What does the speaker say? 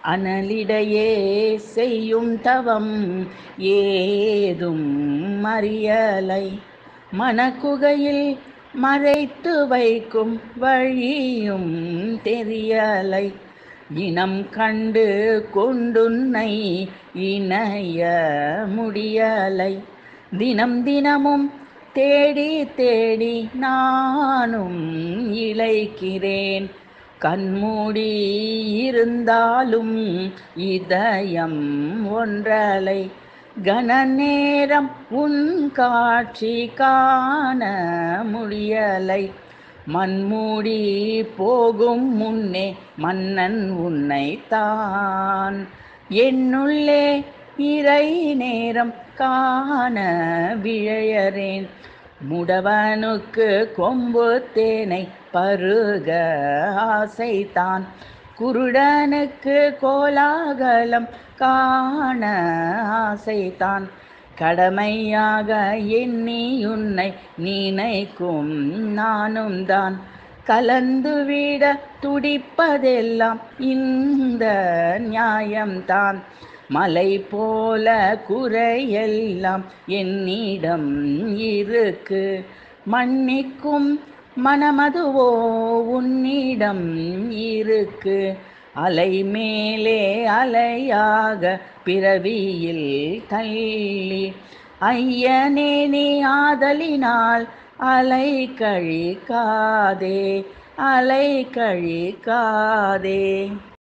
அனலிடையே செய்யும் தவம் ஏதும் அறியலை மனக்குகையில் மறைத்து வைக்கும் வழியும் தெரியலை இனம் கண்டு கொண்டுன்னை இணைய முடியலை தினம் தினமும் தேடி தேடி நானும் இழைக்கிறேன் கண்மூடி இருந்தாலும் இதயம் ஒன்றலை கன நேரம் உன் காட்சி காண முடியலை மண்மூடி போகும் முன்னே மன்னன் உன்னை தான் என்னுள்ளே இறை நேரம் காண விழையறேன் முடவனுக்கு கொம்பு தேனை பருக ஆசைத்தான் குருடனுக்கு கோலாகலம் காண ஆசைத்தான் கடமையாக எண்ணி உன்னை நினைக்கும் நானும் தான் கலந்துவிட துடிப்பதெல்லாம் இந்த நியாயம்தான் மலை போல குறையெல்லாம் என்னிடம் இருக்கு மன்னிக்கும் மனமதுவோ உன்னிடம் இருக்கு அலை மேலே அலையாக பிறவியில் தள்ளி ஐயனே நீ ஆதலினால் அலை கழிக்காதே அலை கழிக்காதே